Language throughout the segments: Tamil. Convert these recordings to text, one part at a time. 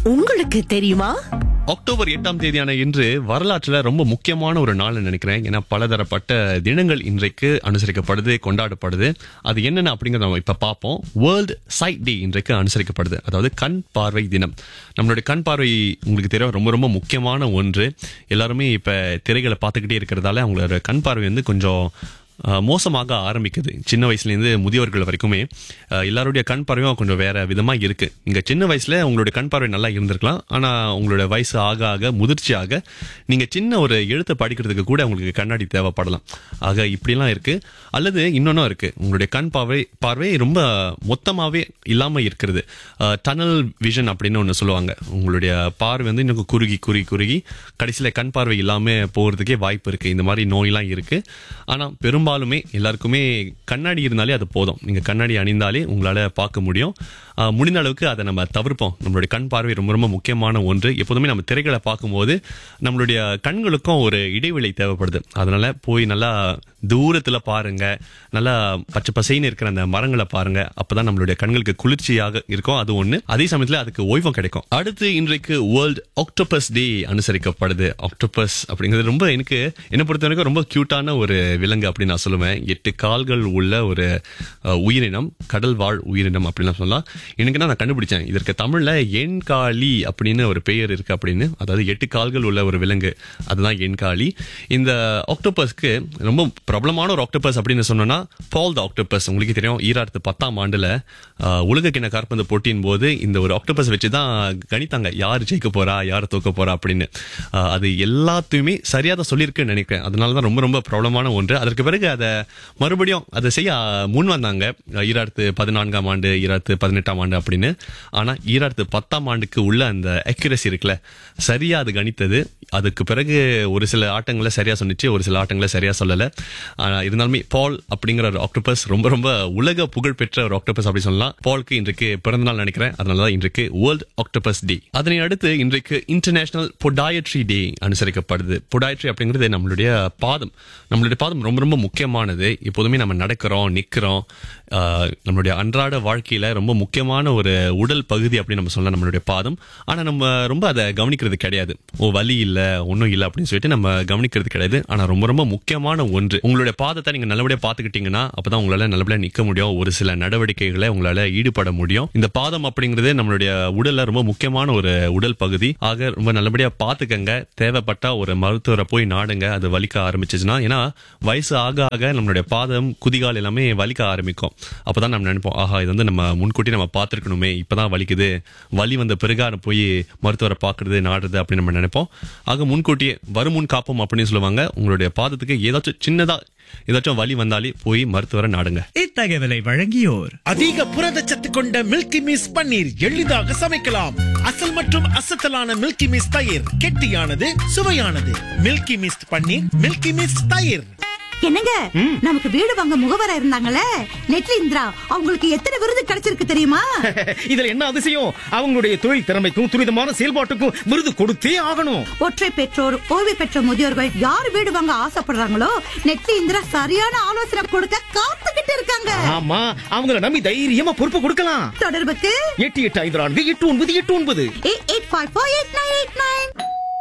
உங்களுக்கு தெரியுமா அக்டோபர் எட்டாம் தேதியான இன்று வரலாற்றுல ரொம்ப முக்கியமான ஒரு நாள் நினைக்கிறேன் ஏன்னா பலதரப்பட்ட தினங்கள் இன்றைக்கு அனுசரிக்கப்படுது கொண்டாடப்படுது அது என்னென்ன அப்படிங்கறத நம்ம இப்ப பார்ப்போம் வேர்ல்டு சைட் டே இன்றைக்கு அனுசரிக்கப்படுது அதாவது கண் பார்வை தினம் நம்மளுடைய கண் பார்வை உங்களுக்கு தெரியும் ரொம்ப ரொம்ப முக்கியமான ஒன்று எல்லாருமே இப்ப திரைகளை பார்த்துக்கிட்டே இருக்கிறதால அவங்களோட கண் பார்வை வந்து கொஞ்சம் அஹ், மோசமாக ஆரம்பிக்குது சின்ன வயசுலேருந்து முதியோர்கள் வரைக்குமே அஹ், எல்லாருடைய கண் பார்வையும் கொஞ்சம் வேற விதமாக இருக்கு நீங்க சின்ன வயசுல உங்களுடைய கண் பார்வை நல்லா இருந்திருக்கலாம் ஆனா உங்களோட வயசு ஆக ஆக முதிர்ச்சியாக நீங்க சின்ன ஒரு எழுத்தை படிக்கிறதுக்கு கூட உங்களுக்கு கண்ணாடி தேவைப்படலாம் ஆக இப்படிலாம் இருக்கு அல்லது இன்னொன்னும் இருக்கு உங்களுடைய கண் பார்வை பார்வை ரொம்ப மொத்தமாவே இல்லாம இருக்கிறது டனல் விஷன் அப்படின்னு ஒன்று சொல்லுவாங்க உங்களுடைய பார்வை வந்து இன்னும் குறுகி குறுகி குறுகி கடைசியில் கண் பார்வை இல்லாம போகிறதுக்கே வாய்ப்பு இருக்கு இந்த மாதிரி நோயெல்லாம் இருக்கு ஆனா பெரும்பாலுமே எல்லாருக்குமே கண்ணாடி இருந்தாலே அது போதும் நீங்க கண்ணாடி அணிந்தாலே உங்களால பார்க்க முடியும் ஆஹ் முடிந்த அளவுக்கு அதை நம்ம தவிர்ப்போம் நம்மளுடைய கண் பார்வை ரொம்ப ரொம்ப முக்கியமான ஒன்று எப்போதுமே நம்ம திரைகளை பார்க்கும்போது நம்மளுடைய கண்களுக்கும் ஒரு இடைவெளி தேவைப்படுது அதனால போய் நல்லா தூரத்துல பாருங்க நல்லா பச்சை பசைன்னு இருக்கிற அந்த மரங்களை பாருங்க அப்பதான் நம்மளுடைய கண்களுக்கு குளிர்ச்சியாக இருக்கும் அது ஒண்ணு அதே சமயத்துல அதுக்கு ஓய்வும் கிடைக்கும் அடுத்து இன்றைக்கு வேர்ல்ட் ஆக்டோபஸ் டே அனுசரிக்கப்படுது ஆக்டோபஸ் அப்படிங்கிறது ரொம்ப எனக்கு என்ன பொறுத்த வரைக்கும் ரொம்ப கியூட்டான ஒரு விலங்கு அப்படின்னு நான் சொல்லுவேன் எட்டு கால்கள் உள்ள ஒரு அஹ், உயிரினம் கடல் வாழ் உயிரினம் அப்படின்னு சொல்லலாம் எனக்கு நான் கண்டுபிடிச்சேன் இதற்கு தமிழ்ல எண்காளி அப்படின்னு ஒரு பெயர் இருக்கு அப்படின்னு அதாவது எட்டு கால்கள் உள்ள ஒரு விலங்கு அதுதான் எண்காளி இந்த ஆக்டோபஸ்க்கு ரொம்ப பிரபலமான ஒரு ஆக்டோபஸ் அப்படின்னு சொன்னோம்னா பால் த ஆக்டோபஸ் உங்களுக்கு தெரியும் ஈராயிரத்து பத்தாம் ஆண்டுல அஹ், உலக கிண காற்பந்து போட்டியின் போது இந்த ஒரு ஆக்டோபஸ் வச்சு தான் கணித்தாங்க யார் ஜெயிக்க போறா யார் தோக்க போறா அப்படின்னு அஹ், அது எல்லாத்தையுமே சரியா தான் சொல்லியிருக்குன்னு நினைக்கிறேன் அதனால தான் ரொம்ப ரொம்ப பிரபலமான ஒன்று அதற்கு பிறகு அதை மறுபடியும் அதை செய்ய முன் வந்தாங்க ஈராயிரத்து பதினான்காம் ஆண்டு ஈராயிரத்து பதினெட்டாம் ஆண்டு அப்படின்னு ஆனா ஈராயிரத்து பத்தாம் ஆண்டுக்கு உள்ள அந்த அக்யூரசி இருக்குல்ல சரியா அது கணித்தது அதுக்கு பிறகு ஒரு சில ஆட்டங்களை சரியா சொன்னிச்சு ஒரு சில ஆட்டங்களை சரியா சொல்லல ஆனா இருந்தாலுமே பால் அப்படிங்கிற ஒரு ஆக்டோபஸ் ரொம்ப ரொம்ப உலக புகழ்பெற்ற ஒரு ஆக்டோபஸ் அப்படி சொல்லலாம் பால்க்கு இன்றைக்கு பிறந்த நாள் நினைக்கிறேன் அதனாலதான் இன்றைக்கு வேர்ல்ட் ஆக்டோபஸ் டே அதனை அடுத்து இன்றைக்கு இன்டர்நேஷனல் பொடாயட்ரி டே அனுசரிக்கப்படுது பொடாயட்ரி அப்படிங்கிறது நம்மளுடைய பாதம் நம்மளுடைய பாதம் ரொம்ப ரொம்ப முக்கியமானது எப்போதுமே நம்ம நடக்கிறோம் நிக்கிறோம் ஆஹ், நம்மளுடைய அன்றாட வாழ்க்கையில ரொம்ப முக்கியமான ஒரு உடல் பகுதி அப்படின்னு நம்ம சொல்லலாம் நம்மளுடைய பாதம் ஆனா நம்ம ரொம்ப அதை கவனிக்கிறது கிடையாது ஓ வலி இல்ல ஒன்றும் இல்லை அப்படின்னு சொல்லிட்டு நம்ம கவனிக்கிறது கிடையாது ஆனா ரொம்ப ரொம்ப முக்கியமான ஒன்று உங்களுடைய பாதத்தை நீங்க நல்லபடியா பாத்துக்கிட்டீங்கன்னா அப்பதான் உங்களால நல்லபடியா நிக்க முடியும் ஒரு சில நடவடிக்கைகளை உங்களால ஈடுபட முடியும் இந்த பாதம் அப்படிங்கிறது நம்மளுடைய உடல்ல ரொம்ப முக்கியமான ஒரு உடல் பகுதி ஆக ரொம்ப நல்லபடியா பாத்துக்கங்க தேவைப்பட்டா ஒரு மருத்துவரை போய் நாடுங்க அது வலிக்க ஆரம்பிச்சிச்சுன்னா ஏன்னா வயசு ஆக ஆக நம்மளுடைய பாதம் குதிகால் எல்லாமே வலிக்க ஆரம்பிக்கும் அப்பதான் நம்ம நினைப்போம் ஆஹா இது வந்து நம்ம முன்கூட்டி நம்ம பார்த்திருக்கணுமே இப்பதான் வலிக்குது வலி வந்த பிறகு அதை போய் மருத்துவரை பார்க்கறது நாடுறது அப்படின்னு நம்ம நினைப்போம் ஆக முன்கூட்டியே வருமுன் காப்போம் அப்படின்னு சொல்லுவாங்க உங்களுடைய பாதத்துக்கு ஏதாச்சும் சின்னதா ஏதாச்சும் வலி வந்தாலே போய் மருத்துவரை நாடுங்க இத்தகவலை வழங்கியோர் அதிக புரதச்சத்து கொண்ட மில்கி மிஸ் பன்னீர் எளிதாக சமைக்கலாம் அசல் மற்றும் அசத்தலான மில்கி மிஸ் தயிர் கெட்டியானது சுவையானது Milky Miss paneer Milky Miss தயிர் என்னங்க நமக்கு வீடு வாங்க முகவரா இருந்தாங்களே நெட்லி இந்திரா அவங்களுக்கு எத்தனை விருது கிடைச்சிருக்கு தெரியுமா இதுல என்ன அதிசயம் அவங்களுடைய தொழில் திறமைக்கும் துரிதமான செயல்பாட்டுக்கும் விருது கொடுத்தே ஆகணும் ஒற்றை பெற்றோர் ஓய்வு பெற்ற முதியோர்கள் யார் வீடு வாங்க ஆசைப்படுறாங்களோ நெட்லி இந்திரா சரியான ஆலோசனை கொடுக்க காத்துக்கிட்டு இருக்காங்க ஆமா அவங்கள நம்பி தைரியமா பொறுப்பு கொடுக்கலாம் தொடர்புக்கு எட்டு எட்டு ஐந்து நான்கு எட்டு ஒன்பது எட்டு ஒன்பது eight eight five four eight nine eight nine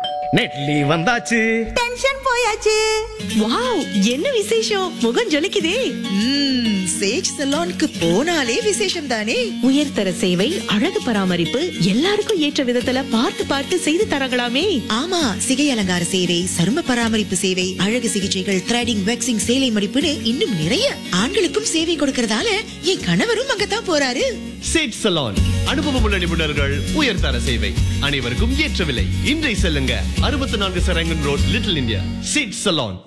நெட்லி வந்தாச்சு டென்ஷன் போயாச்சு வாவ் என்ன விசேஷம் முகம் ஜொலிக்குதே ம்ம், சேஜ் சலோனுக்கு போனாலே விசேஷம் தானே உயர்தர சேவை அழகு பராமரிப்பு எல்லாருக்கும் ஏற்ற விதத்துல பார்த்து பார்த்து செய்து தராங்களாமே ஆமா சிகை அலங்கார சேவை சரும பராமரிப்பு சேவை அழகு சிகிச்சைகள் த்ரெடிங் வேக்சிங் சேலை மடிப்புன்னு இன்னும் நிறைய ஆண்களுக்கும் சேவை கொடுக்கறதால என் கணவரும் அங்கதான் போறாரு சேட் சலான் அனுபவமுள்ள நிபுணர்கள் உயர்தர சேவை அனைவருக்கும் ஏற்ற விலை இன்றை செல்லுங்க அறுபத்தி நான்கு சரங்கன் ரோட் லிட்டில் இந்தியா சேட் சலான்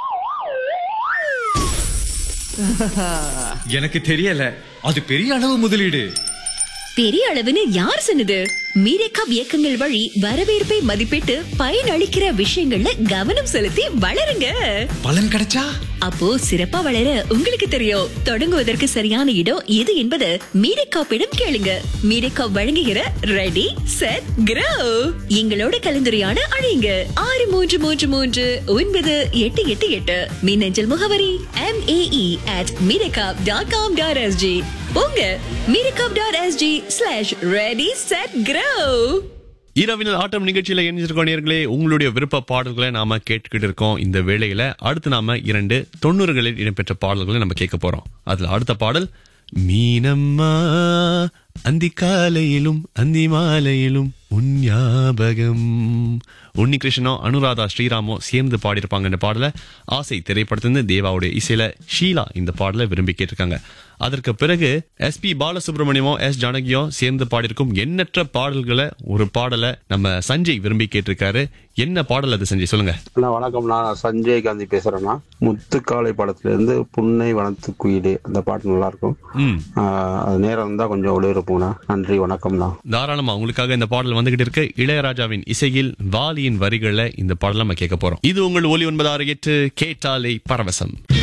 எனக்கு தெரியல அது பெரிய அளவு முதலீடு பெரிய அளவுன்னு யார் சொன்னது மீரேக்கா இயக்கங்கள் வழி வரவேற்பை மதிப்பிட்டு பயனளிக்கிற விஷயங்கள்ல கவனம் செலுத்தி வளருங்க பலன் கிடைச்சா அப்போ சிறப்பா வளர உங்களுக்கு தெரியும் தொடங்குவதற்கு சரியான இடம் எது என்பது மீரேக்காப்பிடம் கேளுங்க மீரேக்கா வழங்குகிற ரெடி செட் கிரோ எங்களோட கலந்துரையாட அழையுங்க ஆறு மூன்று மூன்று மூன்று ஒன்பது எட்டு எட்டு எட்டு மின்னஞ்சல் முகவரி எம் ஏஇ அட் மீரேக்காப் டாட் காம் டாட் எஸ்ஜி போங்க மீரேக்காப் dot S G slash ready set grow இரவினல் ஆட்டம் நிகழ்ச்சியில இணைஞ்சிருக்கோம் நேர்களே உங்களுடைய விருப்ப பாடல்களை நாம கேட்டுக்கிட்டு இருக்கோம் இந்த வேளையில அடுத்து நாம இரண்டு தொண்ணூறுகளில் இடம்பெற்ற பாடல்களை நம்ம கேட்க போறோம் அதுல அடுத்த பாடல் மீனம்மா அந்தி காலையிலும் அந்தி மாலையிலும் உன் ஞாபகம் உன்னி கிருஷ்ணோ அனுராதா ஸ்ரீராமோ சேர்ந்து பாடியிருப்பாங்க இந்த பாடல ஆசை திரைப்படத்திலிருந்து தேவாவுடைய இசையில ஷீலா இந்த பாடலை விரும்பி கேட்டிருக்காங்க அதற்கு பிறகு எஸ் பி பாலசுப்ரமணியமோ எஸ் ஜானகியோ சேர்ந்து பாடியிருக்கும் எண்ணற்ற பாடல்களை ஒரு பாடலை நம்ம சஞ்சய் விரும்பி கேட்டிருக்காரு என்ன பாடல் அது சஞ்சய் சொல்லுங்க அண்ணா வணக்கம் நான் சஞ்சய் காந்தி பேசுறேண்ணா முத்துக்காலை படத்துல இருந்து புன்னை வனத்து குயிலே அந்த பாட்டு நல்லா இருக்கும் ம் ஆஹ் அது நேரம் இருந்தா கொஞ்சம் ஒளிபரப்புங்கண்ணா நன்றி வணக்கம்ண்ணா தாராளமா உங்களுக்காக இந்த பாடல் வந்துகிட்டு இருக்கு இளையராஜாவின் இசையில் வாலியின் வரிகளை இந்த பாடல் நம்ம கேட்க போறோம் இது உங்கள் ஒலி ஒன்பது ஆறு எட்டு கேட்டாலை பரவசம்